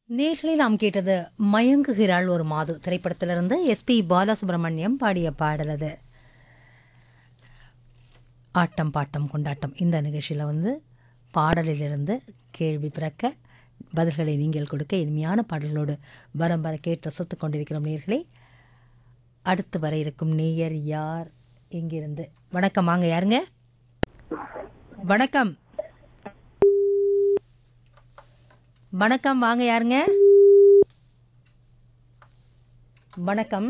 நேர்களில் நாம் கேட்டது மயங்குகிறாள் ஒரு மாது திரைப்படத்திலிருந்து எஸ்பி பாலசுப்ரமணியம் பாடிய பாடல் அது ஆட்டம் பாட்டம் கொண்டாட்டம் இந்த நிகழ்ச்சியில் வந்து பாடலிலிருந்து கேள்வி பிறக்க பதில்களை நீங்கள் கொடுக்க இனிமையான பாடல்களோடு வரம் வர கேட்டு ரசித்துக் கொண்டிருக்கிறோம் நேர்களை அடுத்து வர இருக்கும் நேயர் யார் இங்கிருந்து வணக்கம் வாங்க யாருங்க வணக்கம் வணக்கம் வாங்க யாருங்க வணக்கம்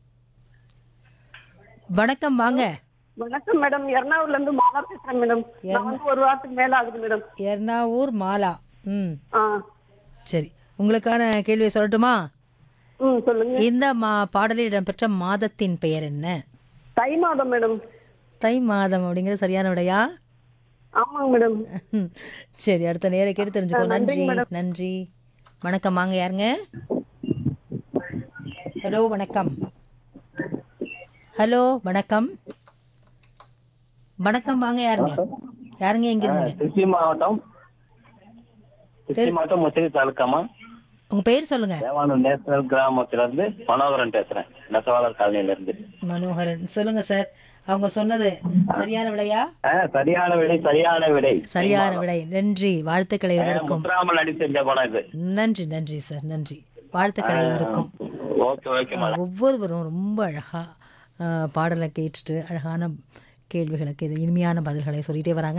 வணக்கம் வாங்க வணக்கம் மேடம் எர்ணாகுளம்ல இருந்து மாலா பேசுறேன் மேடம் நான் வந்து ஒரு வாரத்துக்கு மேல ஆகுது மேடம் எர்ணாவூர் மாலா ம் ஆ சரி உங்களுக்கான கேள்வியை சொல்லட்டுமா ம் சொல்லுங்க இந்த மா பாடலில் இடம்பெற்ற மாதத்தின் பெயர் என்ன தை மாதம் மேடம் தை மாதம் அப்படிங்கிறது சரியான விடையா ஆமாங்க மேடம் ம். சரி அடுத்த நேரம் கேட்டு தெரிஞ்சுக்கோ நன்றி நன்றி வணக்கம் வாங்க யாருங்க ஹலோ வணக்கம் ஹலோ வணக்கம் வணக்கம் வாங்க யாருங்க யாருங்க எங்க இருந்துங்க திருச்சி மாவட்டம் திருச்சி மாவட்டம் முசிறி தாலுக்காமா உங்க பெயர் சொல்லுங்க தேவானூர் நேஷனல் கிராமத்துல இருந்து மனோகரன் பேசுறேன் நெசவாளர் காலனில இருந்து மனோகரன் சொல்லுங்க சார் அவங்க சொன்னது சரியான விடையா ஆ, சரியான விடை சரியான விடை சரியான விடை நன்றி வாழ்த்துக்களை ஆ, இருக்கும் முத்துராமல் அடி செஞ்ச படம் இது நன்றி நன்றி சார் நன்றி வாழ்த்துக்களை இருக்கும் ஓகே ஓகே மேடம் ஒவ்வொருவரும் ரொம்ப அழகா ஆ, பாடலை கேட்டுட்டு அழகான கேள்விகளுக்கு இது இனிமையான பதில்களை சொல்லிட்டே வராங்க